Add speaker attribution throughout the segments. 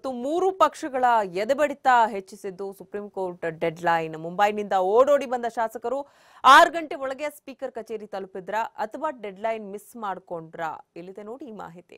Speaker 1: ಇವತ್ತು ಮೂರು ಪಕ್ಷಗಳ ಎದೆಬಡಿತ ಹೆಚ್ಚಿಸಿದ್ದು ಸುಪ್ರೀಂ ಕೋರ್ಟ್ ಡೆಡ್ ಲೈನ್ ಮುಂಬೈನಿಂದ ಓಡೋಡಿ ಬಂದ ಶಾಸಕರು ಆರು ಗಂಟೆ ಒಳಗೆ ಸ್ಪೀಕರ್ ಕಚೇರಿ ತಲುಪಿದ್ರ ಅಥವಾ ಡೆಡ್ ಲೈನ್ ಮಿಸ್ ಮಾಡ್ಕೊಂಡ್ರ ಇಲ್ಲಿದೆ ನೋಡಿ ಈ ಮಾಹಿತಿ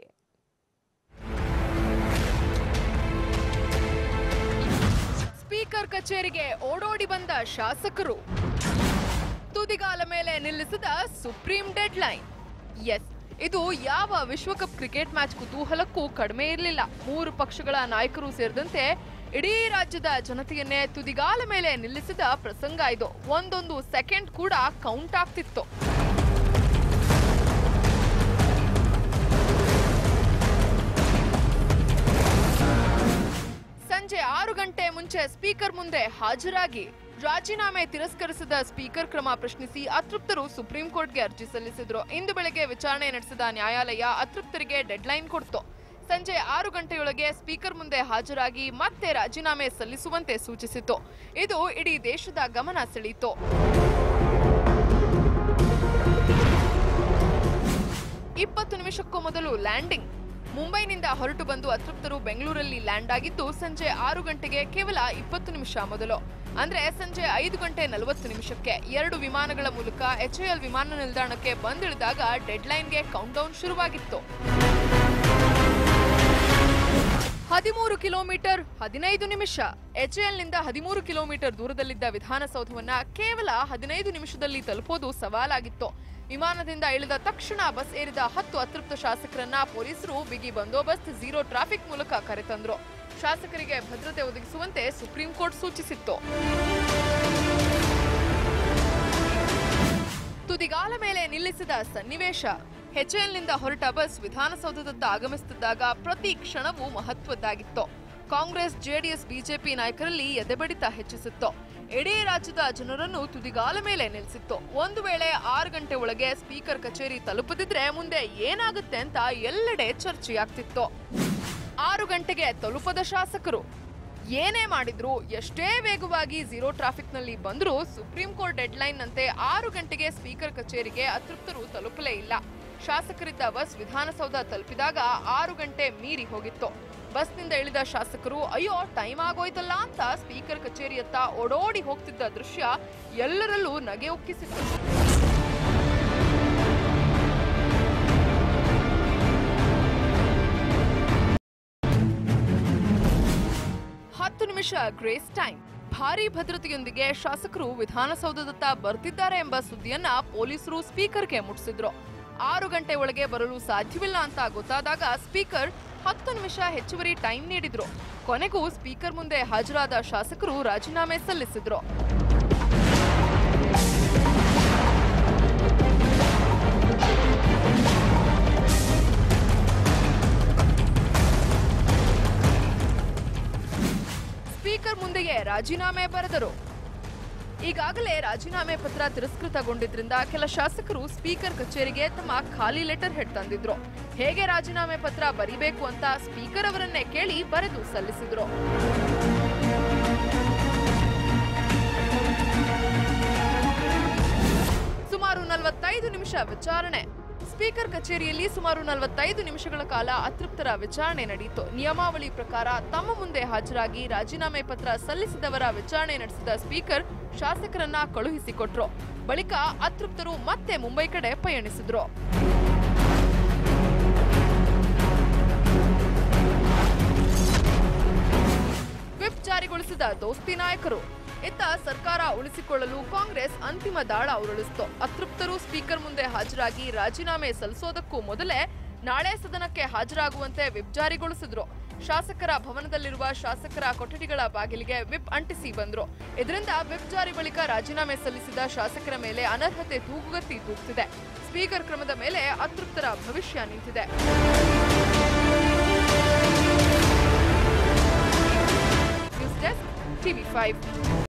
Speaker 2: ಸ್ಪೀಕರ್ ಕಚೇರಿಗೆ ಓಡೋಡಿ ಬಂದ ಶಾಸಕರು ತುದಿಗಾಲ ಮೇಲೆ ನಿಲ್ಲಿಸಿದ ಸುಪ್ರೀಂ ಡೆಡ್ ಲೈನ್ ಎಸ್ ಇದು ಯಾವ ವಿಶ್ವಕಪ್ ಕ್ರಿಕೆಟ್ ಮ್ಯಾಚ್ ಕುತೂಹಲಕ್ಕೂ ಕಡಿಮೆ ಇರಲಿಲ್ಲ ಮೂರು ಪಕ್ಷಗಳ ನಾಯಕರು ಸೇರಿದಂತೆ ಇಡೀ ರಾಜ್ಯದ ಜನತೆಯನ್ನೇ ತುದಿಗಾಲ ಮೇಲೆ ನಿಲ್ಲಿಸಿದ ಪ್ರಸಂಗ ಇದು ಒಂದೊಂದು ಸೆಕೆಂಡ್ ಕೂಡ ಕೌಂಟ್ ಆಗ್ತಿತ್ತು ಸಂಜೆ ಆರು ಗಂಟೆ ಮುಂಚೆ ಸ್ಪೀಕರ್ ಮುಂದೆ ಹಾಜರಾಗಿ ರಾಜೀನಾಮೆ ತಿರಸ್ಕರಿಸಿದ ಸ್ಪೀಕರ್ ಕ್ರಮ ಪ್ರಶ್ನಿಸಿ ಅತೃಪ್ತರು ಸುಪ್ರೀಂ ಕೋರ್ಟ್ಗೆ ಅರ್ಜಿ ಸಲ್ಲಿಸಿದ್ರು ಇಂದು ಬೆಳಗ್ಗೆ ವಿಚಾರಣೆ ನಡೆಸಿದ ನ್ಯಾಯಾಲಯ ಅತೃಪ್ತರಿಗೆ ಡೆಡ್ಲೈನ್ ಕೊಡ್ತು ಸಂಜೆ ಆರು ಗಂಟೆಯೊಳಗೆ ಸ್ಪೀಕರ್ ಮುಂದೆ ಹಾಜರಾಗಿ ಮತ್ತೆ ರಾಜೀನಾಮೆ ಸಲ್ಲಿಸುವಂತೆ ಸೂಚಿಸಿತು ಇದು ಇಡೀ ದೇಶದ ಗಮನ ಸೆಳೆಯಿತು ಇಪ್ಪತ್ತು ನಿಮಿಷಕ್ಕೂ ಮೊದಲು ಲ್ಯಾಂಡಿಂಗ್ ಮುಂಬೈನಿಂದ ಹೊರಟು ಬಂದು ಅತೃಪ್ತರು ಬೆಂಗಳೂರಲ್ಲಿ ಲ್ಯಾಂಡ್ ಆಗಿದ್ದು ಸಂಜೆ ಆರು ಗಂಟೆಗೆ ಕೇವಲ ಇಪ್ಪತ್ತು ನಿಮಿಷ ಮೊದಲು ಅಂದ್ರೆ ಸಂಜೆ ಐದು ಗಂಟೆ ನಲವತ್ತು ನಿಮಿಷಕ್ಕೆ ಎರಡು ವಿಮಾನಗಳ ಮೂಲಕ ಎಚ್ಎಎಲ್ ವಿಮಾನ ನಿಲ್ದಾಣಕ್ಕೆ ಬಂದಿಳಿದಾಗ ಡೆಡ್ಲೈನ್ಗೆ ಕೌಂಟ್ ಡೌನ್ ಶುರುವಾಗಿತ್ತು ಹದಿಮೂರು ಕಿಲೋಮೀಟರ್ ಹದಿನೈದು ನಿಮಿಷ ಎಚ್ಎಎಲ್ನಿಂದ ಹದಿಮೂರು ಕಿಲೋಮೀಟರ್ ದೂರದಲ್ಲಿದ್ದ ವಿಧಾನಸೌಧವನ್ನ ಕೇವಲ ಹದಿನೈದು ನಿಮಿಷದಲ್ಲಿ ತಲುಪೋದು ಸವಾಲಾಗಿತ್ತು ವಿಮಾನದಿಂದ ಇಳಿದ ತಕ್ಷಣ ಬಸ್ ಏರಿದ ಹತ್ತು ಅತೃಪ್ತ ಶಾಸಕರನ್ನ ಪೊಲೀಸರು ಬಿಗಿ ಬಂದೋಬಸ್ತ್ ಝೀರೋ ಟ್ರಾಫಿಕ್ ಮೂಲಕ ಕರೆತಂದ್ರು ಶಾಸಕರಿಗೆ ಭದ್ರತೆ ಒದಗಿಸುವಂತೆ ಸುಪ್ರೀಂ ಕೋರ್ಟ್ ಸೂಚಿಸಿತ್ತು ತುದಿಗಾಲ ಮೇಲೆ ನಿಲ್ಲಿಸಿದ ಸನ್ನಿವೇಶ ಹೆಚ್ಎಲ್ನಿಂದ ಹೊರಟ ಬಸ್ ವಿಧಾನಸೌಧದತ್ತ ಆಗಮಿಸುತ್ತಿದ್ದಾಗ ಪ್ರತಿ ಕ್ಷಣವೂ ಮಹತ್ವದ್ದಾಗಿತ್ತು ಕಾಂಗ್ರೆಸ್ ಜೆಡಿಎಸ್ ಬಿಜೆಪಿ ನಾಯಕರಲ್ಲಿ ಎದೆಬಡಿತ ಹೆಚ್ಚಿಸಿತ್ತು ಇಡೀ ರಾಜ್ಯದ ಜನರನ್ನು ತುದಿಗಾಲ ಮೇಲೆ ನಿಲ್ಲಿಸಿತ್ತು ಒಂದು ವೇಳೆ ಆರು ಗಂಟೆ ಒಳಗೆ ಸ್ಪೀಕರ್ ಕಚೇರಿ ತಲುಪದಿದ್ರೆ ಮುಂದೆ ಏನಾಗುತ್ತೆ ಅಂತ ಎಲ್ಲೆಡೆ ಚರ್ಚೆಯಾಗ್ತಿತ್ತು ಆರು ಗಂಟೆಗೆ ತಲುಪದ ಶಾಸಕರು ಏನೇ ಮಾಡಿದ್ರು ಎಷ್ಟೇ ವೇಗವಾಗಿ ಝೀರೋ ಟ್ರಾಫಿಕ್ನಲ್ಲಿ ಬಂದರೂ ಸುಪ್ರೀಂ ಕೋರ್ಟ್ ಡೆಡ್ಲೈನ್ ನಂತೆ ಆರು ಗಂಟೆಗೆ ಸ್ಪೀಕರ್ ಕಚೇರಿಗೆ ಅತೃಪ್ತರು ತಲುಪಲೇ ಇಲ್ಲ ಶಾಸಕರಿದ್ದ ಬಸ್ ವಿಧಾನಸೌಧ ತಲುಪಿದಾಗ ಆರು ಗಂಟೆ ಮೀರಿ ಹೋಗಿತ್ತು ಬಸ್ನಿಂದ ಇಳಿದ ಶಾಸಕರು ಅಯ್ಯೋ ಟೈಮ್ ಆಗೋಯ್ತಲ್ಲ ಅಂತ ಸ್ಪೀಕರ್ ಕಚೇರಿಯತ್ತ ಓಡೋಡಿ ಹೋಗ್ತಿದ್ದ ದೃಶ್ಯ ಎಲ್ಲರಲ್ಲೂ ನಗೆ ಉಕ್ಕಿಸಿತು ಹತ್ತು ನಿಮಿಷ ಗ್ರೇಸ್ ಟೈಮ್ ಭಾರೀ ಭದ್ರತೆಯೊಂದಿಗೆ ಶಾಸಕರು ವಿಧಾನಸೌಧದತ್ತ ಬರ್ತಿದ್ದಾರೆ ಎಂಬ ಸುದ್ದಿಯನ್ನ ಪೊಲೀಸರು ಸ್ಪೀಕರ್ಗೆ ಮುಟ್ಟಿಸಿದ್ರು ಆರು ಗಂಟೆ ಒಳಗೆ ಬರಲು ಸಾಧ್ಯವಿಲ್ಲ ಅಂತ ಗೊತ್ತಾದಾಗ ಸ್ಪೀಕರ್ ಹತ್ತು ನಿಮಿಷ ಹೆಚ್ಚುವರಿ ಟೈಮ್ ನೀಡಿದ್ರು ಕೊನೆಗೂ ಸ್ಪೀಕರ್ ಮುಂದೆ ಹಾಜರಾದ ಶಾಸಕರು ರಾಜೀನಾಮೆ ಸಲ್ಲಿಸಿದ್ರು ಸ್ಪೀಕರ್ ಮುಂದೆಯೇ ರಾಜೀನಾಮೆ ಬರೆದರು ಈಗಾಗಲೇ ರಾಜೀನಾಮೆ ಪತ್ರ ತಿರಸ್ಕೃತಗೊಂಡಿದ್ರಿಂದ ಕೆಲ ಶಾಸಕರು ಸ್ಪೀಕರ್ ಕಚೇರಿಗೆ ತಮ್ಮ ಖಾಲಿ ಲೆಟರ್ ಹೆಡ್ ತಂದಿದ್ರು ಹೇಗೆ ರಾಜೀನಾಮೆ ಪತ್ರ ಬರಿಬೇಕು ಅಂತ ಸ್ಪೀಕರ್ ಅವರನ್ನೇ ಕೇಳಿ ಬರೆದು ಸಲ್ಲಿಸಿದ್ರು ಸುಮಾರು ನಲವತ್ತೈದು ನಿಮಿಷ ವಿಚಾರಣೆ ಸ್ಪೀಕರ್ ಕಚೇರಿಯಲ್ಲಿ ಸುಮಾರು ನಲವತ್ತೈದು ನಿಮಿಷಗಳ ಕಾಲ ಅತೃಪ್ತರ ವಿಚಾರಣೆ ನಡೆಯಿತು ನಿಯಮಾವಳಿ ಪ್ರಕಾರ ತಮ್ಮ ಮುಂದೆ ಹಾಜರಾಗಿ ರಾಜೀನಾಮೆ ಪತ್ರ ಸಲ್ಲಿಸಿದವರ ವಿಚಾರಣೆ ನಡೆಸಿದ ಸ್ಪೀಕರ್ ಶಾಸಕರನ್ನ ಕಳುಹಿಸಿಕೊಟ್ರು ಬಳಿಕ ಅತೃಪ್ತರು ಮತ್ತೆ ಮುಂಬೈ ಕಡೆ ಪಯಣಿಸಿದ್ರು ವಿಪ್ ಜಾರಿಗೊಳಿಸಿದ ದೋಸ್ತಿ ನಾಯಕರು ಇತ್ತ ಸರ್ಕಾರ ಉಳಿಸಿಕೊಳ್ಳಲು ಕಾಂಗ್ರೆಸ್ ಅಂತಿಮ ದಾಳ ಉರುಳಿಸಿತು ಅತೃಪ್ತರು ಸ್ಪೀಕರ್ ಮುಂದೆ ಹಾಜರಾಗಿ ರಾಜೀನಾಮೆ ಸಲ್ಲಿಸೋದಕ್ಕೂ ಮೊದಲೇ ನಾಳೆ ಸದನಕ್ಕೆ ಹಾಜರಾಗುವಂತೆ ವಿಪ್ ಜಾರಿಗೊಳಿಸಿದ್ರು ಶಾಸಕರ ಭವನದಲ್ಲಿರುವ ಶಾಸಕರ ಕೊಠಡಿಗಳ ಬಾಗಿಲಿಗೆ ವಿಪ್ ಅಂಟಿಸಿ ಬಂದ್ರು ಇದರಿಂದ ವಿಪ್ ಜಾರಿ ಬಳಿಕ ರಾಜೀನಾಮೆ ಸಲ್ಲಿಸಿದ ಶಾಸಕರ ಮೇಲೆ ಅನರ್ಹತೆ ತೂಗುಗತ್ತಿ ತೂಗ್ತಿದೆ ಸ್ಪೀಕರ್ ಕ್ರಮದ ಮೇಲೆ ಅತೃಪ್ತರ ಭವಿಷ್ಯ ನಿಂತಿದೆ ನ್ಯೂಸ್ ಡೆಸ್ಕ್ ಟಿವಿ ಫೈವ್